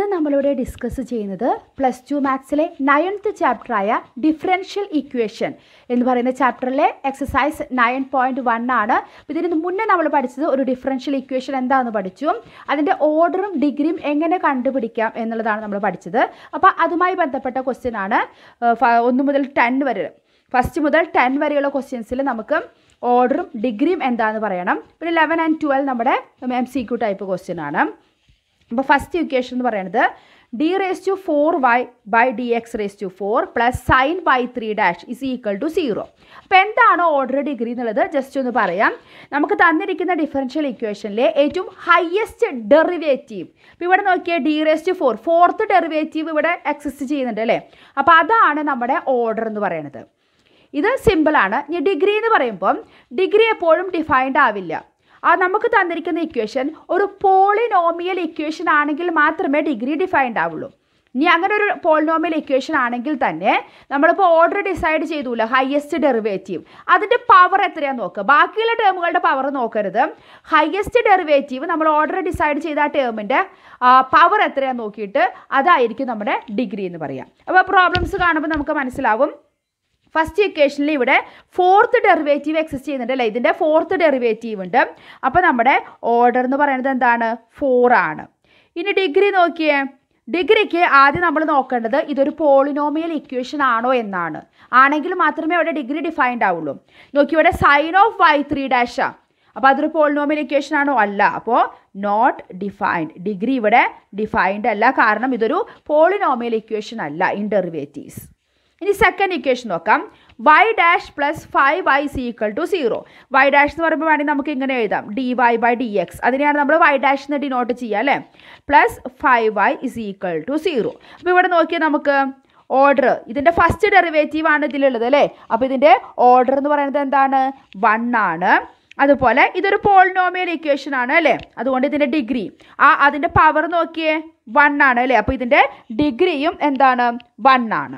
നമ്മളിവിടെ ഡിസ്കസ് ചെയ്യുന്നത് plus two മാത്സിലെ നയൻത്ത് ചാപ്റ്ററായ ഡിഫറൻഷ്യൽ ഇക്വേഷൻ എന്ന് പറയുന്ന ചാപ്റ്ററിലെ എക്സസൈസ് നയൻ പോയിൻറ്റ് വൺ ആണ് അപ്പോൾ ഇതിന് മുന്നേ നമ്മൾ പഠിച്ചത് ഒരു ഡിഫറൻഷ്യൽ ഇക്വേഷൻ എന്താണെന്ന് പഠിച്ചു അതിൻ്റെ ഓർഡറും ഡിഗ്രിയും എങ്ങനെ കണ്ടുപിടിക്കാം എന്നുള്ളതാണ് നമ്മൾ പഠിച്ചത് അപ്പോൾ അതുമായി ബന്ധപ്പെട്ട ക്വസ്റ്റ്യൻ ആണ് ഏഹ്, ഫ- ഒന്ന് മുതൽ ടെൻ വരെ ഫസ്റ്റ് മുതൽ ടെൻ വരെയുള്ള ക്വസ്റ്റ്യൻസിൽ നമുക്ക് ഓർഡറും ഡിഗ്രിയും എന്താണെന്ന് പറയണം പിന്നെ ലെവൻ ആൻഡ് ട്വൽവ് നമ്മുടെ M C Q type question ആണ് അപ്പോൾ ഫസ്റ്റ് ഇക്വേഷൻ എന്ന് പറയുന്നത് d raise to four y by d x raise to four plus sine by three dash is equal to zero അപ്പോൾ എന്താണ് ഓർഡർ ഡിഗ്രി എന്നുള്ളത് just ഒന്ന് പറയാം നമുക്ക് തന്നിരിക്കുന്ന ഡിഫറൻഷ്യൽ ഇക്വേഷനിലെ ഏറ്റവും ഹയസ്റ്റ് ഡെറിവേറ്റീവ് ഇപ്പോൾ ഇവിടെ നോക്കിയാൽ d raise to four fourth derivative ഇവിടെ എക്സിസ്റ്റ് ചെയ്യുന്നുണ്ട് അല്ലേ അപ്പോൾ അതാണ് നമ്മുടെ ഓർഡർ എന്ന് പറയുന്നത് ഇത് സിമ്പിളാണ് ഇനി ഡിഗ്രി എന്ന് പറയുമ്പം ഡിഗ്രി എപ്പോഴും ഡിഫൈൻഡ് ആവില്ല ആ നമുക്ക് തന്നിരിക്കുന്ന ഇക്വേഷൻ ഒരു പോളിനോമിയൽ ഇക്വേഷൻ ആണെങ്കിൽ മാത്രമേ ഡിഗ്രി ഡിഫൈൻഡ് ആവുള്ളൂ ഇനി അങ്ങനെ ഒരു പോളിനോമിയൽ ഇക്വേഷൻ ആണെങ്കിൽ തന്നെ നമ്മളിപ്പോൾ ഓർഡർ ഡിസൈഡ് ചെയ്തൂല ഹയസ്റ്റ് ഡെറിവേറ്റീവ് അതിൻ്റെ പവർ എത്രയാണെന്ന് നോക്കുക ബാക്കിയുള്ള ടേമുകളുടെ പവർ നോക്കരുത് ഹയസ്റ്റ് ഡെറിവേറ്റീവ് നമ്മൾ ഓർഡർ ഡിസൈഡ് ചെയ്ത ആ ടേമിൻ്റെ പവർ എത്രയാണെന്ന് നോക്കിയിട്ട് അതായിരിക്കും നമ്മുടെ ഡിഗ്രി എന്ന് പറയാം അപ്പോൾ പ്രോബ്ലംസ് കാണുമ്പോൾ നമുക്ക് മനസ്സിലാവും ഫസ്റ്റ് ഇക്വേഷനിൽ ഇവിടെ ഫോർത്ത് ഡെറിവേറ്റീവ് എക്സിസ്റ്റ് ചെയ്യുന്നുണ്ട് അല്ലേ ഇതിൻ്റെ ഫോർത്ത് ഡെറിവേറ്റീവ് ഉണ്ട് അപ്പോൾ നമ്മുടെ ഓർഡർ എന്ന് പറയുന്നത് എന്താണ് ഫോർ ആണ് ഇനി ഡിഗ്രി നോക്കിയേ ഡിഗ്രിക്ക് ആദ്യം നമ്മൾ നോക്കേണ്ടത് ഇതൊരു പോളിനോമിയൽ ഇക്വേഷൻ ആണോ എന്നാണ് ആണെങ്കിൽ മാത്രമേ അവിടെ ഡിഗ്രി ഡിഫൈൻഡ് ആവുള്ളൂ നോക്കി ഇവിടെ സൈൻ ഓഫ് വൈ ത്രീ ഡാഷാ അപ്പോൾ അതൊരു പോളിനോമിയൽ ഇക്വേഷൻ ആണോ അല്ല അപ്പോൾ നോട്ട് ഡിഫൈൻഡ് ഡിഗ്രി ഇവിടെ ഡിഫൈൻഡ് അല്ല കാരണം ഇതൊരു പോളിനോമിയൽ ഇക്വേഷൻ അല്ല ഇൻ ഡെറിവേറ്റീവ്സ് ഇനി സെക്കൻഡ് ഇക്വേഷൻ നോക്കാം y dash plus five y c equal to zero y dash എന്ന് പറയുമ്പോൾ വേണമെങ്കിൽ നമുക്ക് ഇങ്ങനെ എഴുതാം d y by d x അതിനെയാണ് നമ്മൾ വൈ ഡാഷ് എന്ന് ഡിനോട്ട് ചെയ്യുക അല്ലേ plus five y is equal to zero അപ്പോൾ ഇവിടെ നോക്കിയാൽ നമുക്ക് ഓർഡർ ഇതിൻ്റെ ഫസ്റ്റ് ഡെറിവേറ്റീവ് ആണ് ഇതിലുള്ളത് അല്ലേ അപ്പോൾ ഇതിൻ്റെ ഓർഡർ എന്ന് പറയുന്നത് എന്താണ് വൺ ആണ് അതുപോലെ ഇതൊരു പോളിനോമിയൽ ഇക്വേഷൻ ആണ് അല്ലേ അതുകൊണ്ട് ഇതിൻ്റെ ഡിഗ്രി ആ അതിൻ്റെ പവർ നോക്കിയേ വൺ ആണ് അല്ലേ അപ്പോൾ ഇതിൻ്റെ ഡിഗ്രിയും എന്താണ് വൺ ആണ്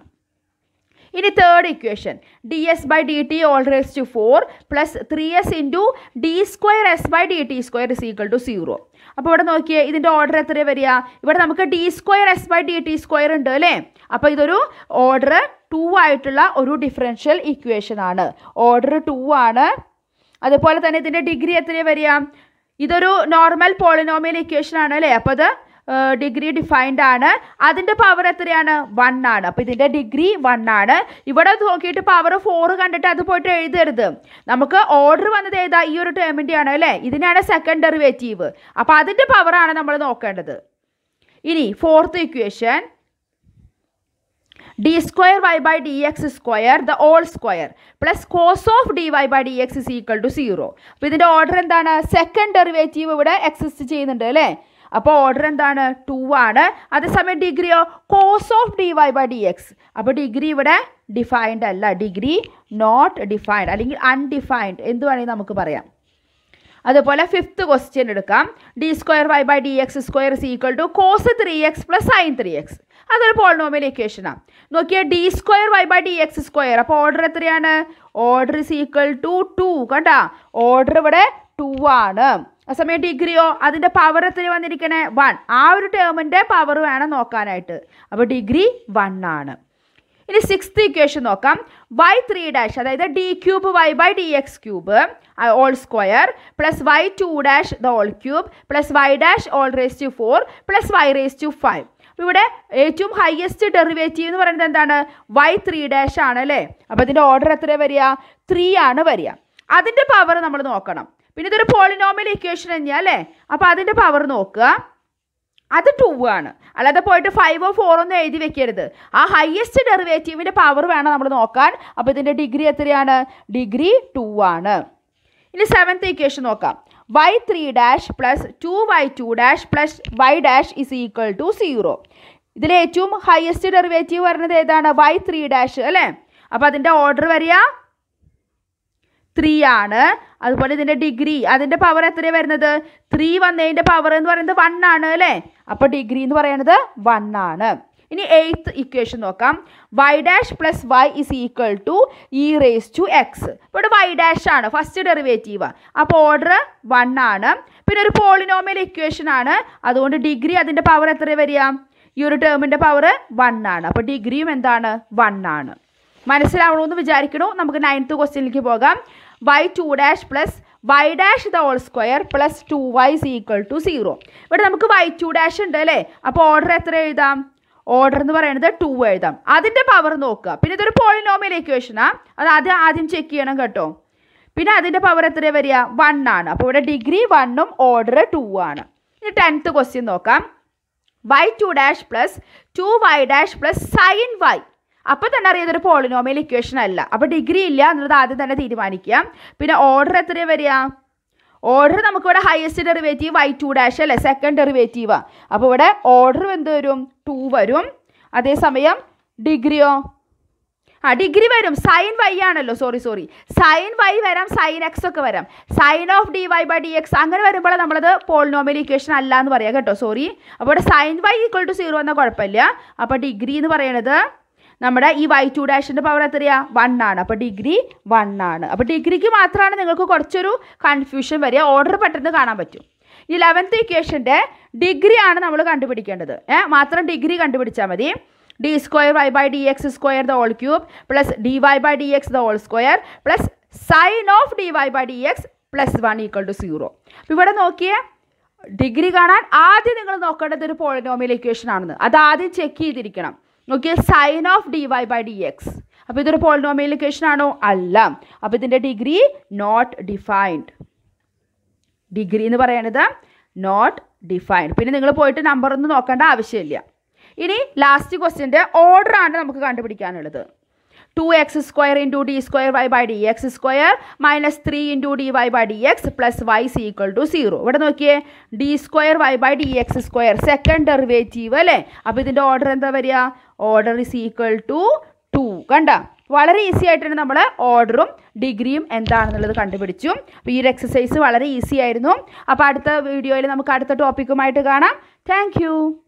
ഇനി third equation d s by d t whole raise to four plus three s into d square s by d t square is equal to zero അപ്പോൾ ഇവിടെ നോക്കിയേ ഇതിൻ്റെ ഓർഡർ എത്ര വരിക ഇവിടെ നമുക്ക് d square s by d t square ഉണ്ട് അല്ലേ അപ്പോൾ ഇതൊരു ഓർഡർ ടു ആയിട്ടുള്ള ഒരു ഡിഫറൻഷ്യൽ ഇക്വേഷൻ ആണ് ഓർഡർ ടു ആണ് അതുപോലെ തന്നെ ഇതിൻ്റെ ഡിഗ്രി എത്ര വരിക ഇതൊരു നോർമൽ പോളിനോമിയൽ ഇക്വേഷൻ ആണ് അല്ലേ അപ്പോൾ അത് ഡിഗ്രി ഡിഫൈൻഡ് ആണ് അതിൻ്റെ പവർ എത്രയാണ് വൺ ആണ് അപ്പോൾ ഇതിൻ്റെ ഡിഗ്രി വൺ ആണ് ഇവിടെ നോക്കിയിട്ട് പവർ ഫോർ കണ്ടിട്ട് അത് പോയിട്ട് എഴുതരുത് നമുക്ക് ഓർഡർ വന്നത് ഏതാ ഈ ഒരു ടേമിൻ്റെ ആണ് അല്ലേ ഇതിനാണ് സെക്കൻഡ് ഡെറിവേറ്റീവ് അപ്പോൾ അതിൻ്റെ പവറാണ് നമ്മൾ നോക്കേണ്ടത് ഇനി fourth equation d square y by d x square the whole square plus cos of d y by d x is equal to zero അപ്പോൾ ഇതിൻ്റെ ഓർഡർ എന്താണ് സെക്കൻഡ് ഡെറിവേറ്റീവ് ഇവിടെ എക്സിസ്റ്റ് ചെയ്യുന്നുണ്ട് അല്ലേ അപ്പോൾ ഓർഡർ എന്താണ് ടു ആണ് അതേസമയം ഡിഗ്രിയോ cos of d y by d x അപ്പോൾ ഡിഗ്രി ഇവിടെ ഡിഫൈൻഡ് അല്ല ഡിഗ്രി നോട്ട് ഡിഫൈൻഡ് അല്ലെങ്കിൽ അൺഡിഫൈൻഡ് എന്ത് വേണമെങ്കിൽ നമുക്ക് പറയാം അതുപോലെ ഫിഫ്ത്ത് ക്വസ്റ്റ്യൻ എടുക്കാം d square y by d x square is equal to cos three x plus sine three x അതൊരു പോളിനോമിയൽ ഇക്വേഷനാണ് നോക്കിയാൽ d square y by d x square അപ്പോൾ ഓർഡർ എത്രയാണ് order is equal to two കണ്ടാ order ഇവിടെ to ആണ് അസമയം ഡിഗ്രിയോ അതിൻ്റെ പവർ എത്ര വന്നിരിക്കണേ വൺ ആ ഒരു ടേമിൻ്റെ പവർ വേണം നോക്കാനായിട്ട് അപ്പോൾ ഡിഗ്രി വൺ ആണ് ഇനി സിക്സ്ത് ഇക്വേഷൻ നോക്കാം വൈ ത്രീ ഡാഷ് അതായത് d cube y by d x cube whole square plus y two dash the whole cube plus y dash whole raise to four plus y raise to five ഇവിടെ ഏറ്റവും highest derivative എന്ന് പറയുന്നത് എന്താണ് Y three dash ആണ് അല്ലേ അപ്പോൾ ഇതിൻ്റെ order എത്ര വരിക ത്രീ ആണ് വരിക അതിൻ്റെ പവർ നമ്മൾ നോക്കണം പിന്നെ ഇതൊരു പോളിനോമിയൽ ഇക്വേഷൻ തന്നെയാണ് അല്ലേ അപ്പോൾ അതിൻ്റെ പവർ നോക്കുക അത് ടു ആണ് അല്ലാതെ പോയിട്ട് ഫൈവോ ഫോറോ ഒന്നും എഴുതി വെക്കരുത് ആ ഹയസ്റ്റ് ഡെറിവേറ്റീവിൻ്റെ പവർ വേണം നമ്മൾ നോക്കാൻ അപ്പോൾ ഇതിൻ്റെ ഡിഗ്രി എത്രയാണ് ഡിഗ്രി ടു ആണ് ഇനി സെവൻത്ത് ഇക്വേഷൻ നോക്കാം y three dash plus two y two dash plus y dash is equal to zero ഇതിൽ ഏറ്റവും ഹയസ്റ്റ് ഡെറിവേറ്റീവ് വരുന്നത് ഏതാണ് വൈ ത്രീ ഡാഷ് അല്ലേ അപ്പോൾ അതിൻ്റെ ഓർഡർ വരിക ത്രീ ആണ് അതുപോലെ ഇതിൻ്റെ ഡിഗ്രി അതിൻ്റെ പവർ എത്രയാണ് വരുന്നത് ത്രീ വന്നതിൻ്റെ പവർ എന്ന് പറയുന്നത് വൺ ആണ് അല്ലേ അപ്പോൾ ഡിഗ്രി എന്ന് പറയുന്നത് വൺ ആണ് ഇനി എയ്ത്ത് ഇക്വേഷൻ നോക്കാം y dash plus y is equal to e raise to x ഇവിടെ വൈ ഡാഷ് ആണ് ഫസ്റ്റ് ഡെറിവേറ്റീവ് അപ്പോൾ ഓർഡർ വൺ ആണ് പിന്നെ ഒരു പോളിനോമിയൽ ഇക്വേഷൻ ആണ് അതുകൊണ്ട് ഡിഗ്രി അതിൻ്റെ പവർ എത്ര വരിക ഈ ഒരു ടേമിൻ്റെ പവർ വൺ ആണ് അപ്പോൾ ഡിഗ്രിയും എന്താണ് വൺ ആണ് മനസ്സിലാവണമെന്ന് വിചാരിക്കണു നമുക്ക് നയൻത്ത് ക്വസ്റ്റ്യനിലേക്ക് പോകാം y two dash plus y dash the whole square plus two y is equal to zero ഇവിടെ നമുക്ക് വൈ ടു ഡാഷ് ഉണ്ട് അല്ലേ അപ്പോൾ ഓർഡർ എത്ര എഴുതാം ഓർഡർ എന്ന് പറയുന്നത് ടു എഴുതാം അതിൻ്റെ പവർ നോക്കുക പിന്നെ ഇതൊരു പോളിനോമിയൽ ഇക്വേഷനാ അത് ആദ്യം ആദ്യം ചെക്ക് ചെയ്യണം കേട്ടോ പിന്നെ അതിൻ്റെ പവർ എത്രയാണ് വരിക വൺ ആണ് അപ്പോൾ ഇവിടെ ഡിഗ്രി വണ്ണും ഓർഡർ ടു ആണ് ഇനി ടെൻത്ത് ക്വസ്റ്റ്യൻ നോക്കാം y two dash plus two y dash plus sine y അപ്പോൾ തന്നെ അറിയാം ഇതൊരു പോളിനോമിയൽ ഇക്വേഷൻ അല്ല അപ്പോൾ ഡിഗ്രി ഇല്ല എന്നുള്ളത് ആദ്യം തന്നെ തീരുമാനിക്കുക പിന്നെ ഓർഡർ എത്രയാണ് വരിക ഓർഡർ നമുക്കിവിടെ highest derivative y two dash അല്ലേ സെക്കൻഡ് ഡെറിവേറ്റീവാ അപ്പോൾ ഇവിടെ ഓർഡർ എന്ത് വരും ടു വരും അതേസമയം ഡിഗ്രിയോ ആ ഡിഗ്രി വരും സൈൻ വൈ ആണല്ലോ സോറി സോറി സൈൻ വൈ വരാം സൈൻ എക്സ് ഒക്കെ വരാം sine of d y by d x അങ്ങനെ വരുമ്പോൾ നമ്മളത് പോളിനോമിയൽ ഇക്വേഷൻ അല്ല എന്ന് പറയാം കേട്ടോ സോറി അപ്പോൾ ഇവിടെ sine y equal to zero എന്ന കുഴപ്പമില്ല അപ്പോൾ ഡിഗ്രി എന്ന് പറയുന്നത് നമ്മുടെ ഈ വൈ ടു ഡാഷിൻ്റെ പവർ എത്രയാ വൺ ആണ് അപ്പോൾ ഡിഗ്രി വൺ ആണ് അപ്പോൾ ഡിഗ്രിക്ക് മാത്രമാണ് നിങ്ങൾക്ക് കുറച്ചൊരു കൺഫ്യൂഷൻ വരിക ഓർഡർ പെട്ടെന്ന് കാണാൻ പറ്റും ഈ ലെവൻത്ത് ഇക്വേഷൻ്റെ ഡിഗ്രി ആണ് നമ്മൾ കണ്ടുപിടിക്കേണ്ടത് ഏഹ് മാത്രം ഡിഗ്രി കണ്ടുപിടിച്ചാൽ മതി d square y by d x square the whole cube plus d y by d x the whole square plus sine of d y by d x plus one equal to zero അപ്പോൾ ഇവിടെ നോക്കിയേ degree കാണാൻ ആദ്യം നിങ്ങൾ നോക്കേണ്ടത് ഒരു polynomial equation ആണെന്ന് അത് ആദ്യം ചെക്ക് ചെയ്തിരിക്കണം നോക്കിയേ sine of d y by d x അപ്പോൾ ഇതൊരു പോളിനോമിയൽ ഇക്വേഷൻ ആണോ അല്ല അപ്പോൾ ഇതിൻ്റെ ഡിഗ്രി നോട്ട് ഡിഫൈൻഡ് ഡിഗ്രി എന്ന് പറയുന്നത് നോട്ട് ഡിഫൈൻഡ് പിന്നെ നിങ്ങൾ പോയിട്ട് നമ്പർ ഒന്നും നോക്കേണ്ട ആവശ്യമില്ല ഇനി ലാസ്റ്റ് ക്വസ്റ്റ്യൻ്റെ ഓർഡർ ആണ് നമുക്ക് കണ്ടുപിടിക്കാനുള്ളത് two x square into d square y by d x square minus three into d y by d x plus y c equal to zero ഇവിടെ നോക്കിയേ d square y by d x square second derivative അല്ലേ അപ്പോൾ ഇതിൻ്റെ order എന്താ വരിക order is equal to two കണ്ട വളരെ easy ആയിട്ടാണ് നമ്മൾ ഓർഡറും ഡിഗ്രിയും എന്താണെന്നുള്ളത് കണ്ടുപിടിച്ചു അപ്പോൾ ഈ ഒരു എക്സസൈസ് വളരെ ഈസി ആയിരുന്നു അപ്പോൾ അടുത്ത വീഡിയോയിൽ നമുക്ക് അടുത്ത ടോപ്പിക്കുമായിട്ട് കാണാം താങ്ക്